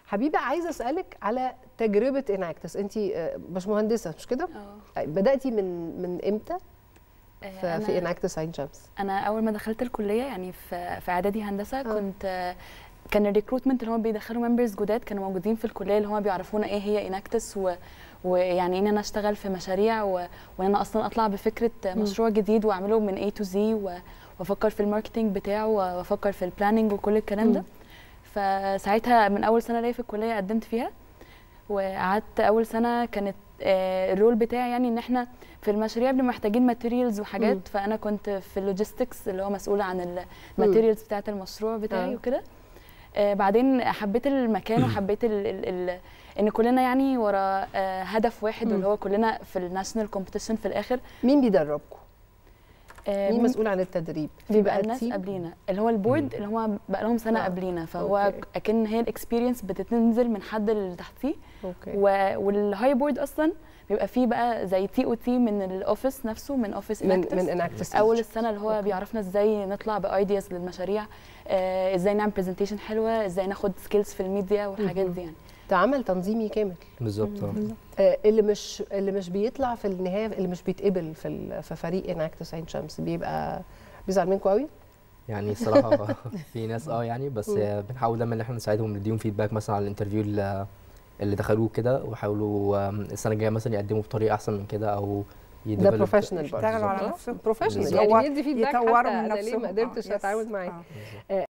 حبيبه عايزه اسالك على تجربه اناكتس انت باشمهندسه مش كده اه بداتي من من امتى آه، في, في أنا- اناكتس عين شمس انا اول ما دخلت الكليه يعني في في اعدادي هندسه آه. كنت آه، كان الريكروتمنت اللي هم بيدخلوا ممبرز جداد كانوا موجودين في الكليه اللي هم بيعرفونا ايه هي اناكتس و ويعني ان انا اشتغل في مشاريع و... وان انا اصلا اطلع بفكره مشروع جديد واعمله من A to Z و... وافكر في الماركتينج بتاعه وافكر في البلاننج وكل الكلام ده مم. فساعتها من اول سنه ليا في الكليه قدمت فيها وقعدت اول سنه كانت آه، الرول بتاعي يعني ان احنا في المشاريع بنبقى محتاجين ماتيريالز وحاجات مم. فانا كنت في اللوجيستكس اللي هو مسؤوله عن الماتيريالز بتاعه المشروع بتاعي آه. وكده آه، بعدين حبيت المكان وحبيت ال ال ال ان كلنا يعني ورا آه، هدف واحد مم. واللي هو كلنا في الناشونال كومبيتيشن في الاخر مين بيدربكم آه، مين مين مسؤول عن التدريب في بيبقى بقى الناس team؟ قبلينا اللي هو البورد اللي هم بقى لهم سنه آه. قبلينا فهو أوكي. اكن هي الاكسبيرينس بتنزل من حد اللي تحتيه اوكي و- والهاي بورد اصلا بيبقى فيه بقى زي تي او تي من الاوفيس نفسه من اوفيس من Enactus. من اناكتس اول السنه اللي هو أوكي. بيعرفنا ازاي نطلع بايدياز للمشاريع آه ازاي نعمل برزنتيشن حلوه ازاي ناخد سكيلز في الميديا والحاجات مهم. دي يعني ده عمل تنظيمي كامل بالظبط اه آه، اللي مش اللي مش بيطلع في النهايه اللي مش بيتقبل في ال- في فريق اناكتس عين شمس بيبقى بيزعل منكم قوي يعني الصراحه في ناس اه يعني بس مم. بنحاول دايما ان احنا نساعدهم نديهم فيدباك مثلا على الانترفيو اللي اللي دخلوه كده ويحاولوا آم، السنه الجايه مثلا يقدموا بطريقه احسن من كده او ده يdevelop- بروفيشنال يشتغلوا على نفسهم بروفيشنال بالظبط. يعني بيدي فيدباك يطوروا حتى من انا ليه نفسهم ما قدرتش آه، اتعامل yes. معاه آه.